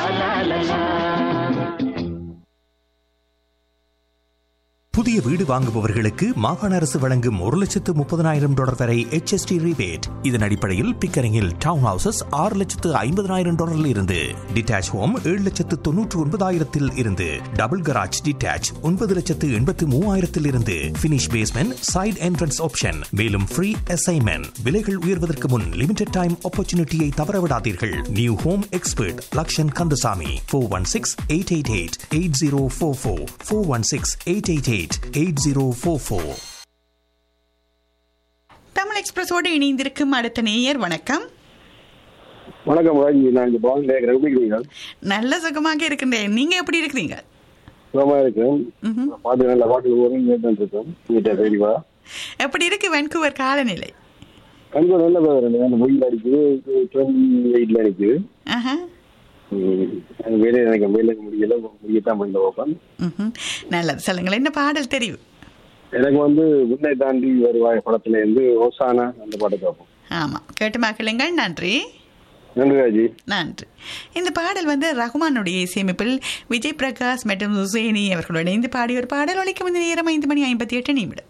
புதிய வீடு வாங்குபவர்களுக்கு மாகாண அரசு வழங்கும் ஒரு லட்சத்து முப்பதனாயிரம் டாலர் வரை HST rebate இதன் அடிப்படையில் பிக்கரிங்கில் டவுன் ஹவுசஸ் ஆறு லட்சத்து ஐம்பதனாயிரம் டாலரில் இருந்து டிட்டாச் ஹோம் ஏழு லட்சத்து தொன்னூற்று ஒன்பதாயிரத்தில் இருந்து டபுள் கராஜ் டிட்டாச் ஒன்பது லட்சத்து எண்பத்து மூவாயிரத்தில் இருந்து finish basement side entrance option மேலும் ஃப்ரீ அசைன்மெண்ட் விலைகள் உயர்வதற்கு முன் லிமிடெட் டைம் ஆப்பர்ச்சுனிட்டியை தவறவிடாதீர்கள் new home expert Lakshan Kandasamy four one six eight eight eight eight zero four four four one six eight eight eight eight zero four four Tamil எக்ஸ்பிரஸோடு இணைந்திருக்கும் அடுத்த நேயர் வணக்கம் வணக்கம் ராஜி நான் இந்த பவன் கேட்குறேன் எப்படி இருக்கீங்க நல்ல சுகமாக இருக்கின்றேன் நீங்க எப்படி இருக்கிறீங்க சுகமா இருக்கேன் பாட்டு நல்ல பாட்டு வரும் கேட்டு இருக்கேன் வீட்டை சரிவா எப்படி இருக்கு வென்கூவர் காலநிலை கண்டிப்பா நல்ல பேர் அந்த வெயில் அடிக்குது டுவெண்ட்டி எயிட்ல அடிக்குது ஆஹா. ம், எனக்கு வேலையை எனக்கு வேலை முடியல முடியத்தான் பண்ண ஓப்பன் ம்ஹும். நல்லது சொல்லுங்களேன் என்ன பாடல் தெரியும் எனக்கு வந்து உன்னை தாண்டி வருவாய் படத்துல இருந்து ஓசானா அந்த பாட்டு பார்ப்போம் ஆமா கேட்டு மக்களுங்கள் நன்றி நன்றி ராஜி நன்றி இந்த பாடல் வந்து ரகுமானுடைய இசையமைப்பில் விஜய் பிரகாஷ் மற்றும் சுசேனி அவர்களோடு இணைந்து பாடிய ஒரு பாடல் ஒழிக்கும் இந்த நேரம் ஐந்து மணி ஐம்பத்தி எட்டு நிமிடம்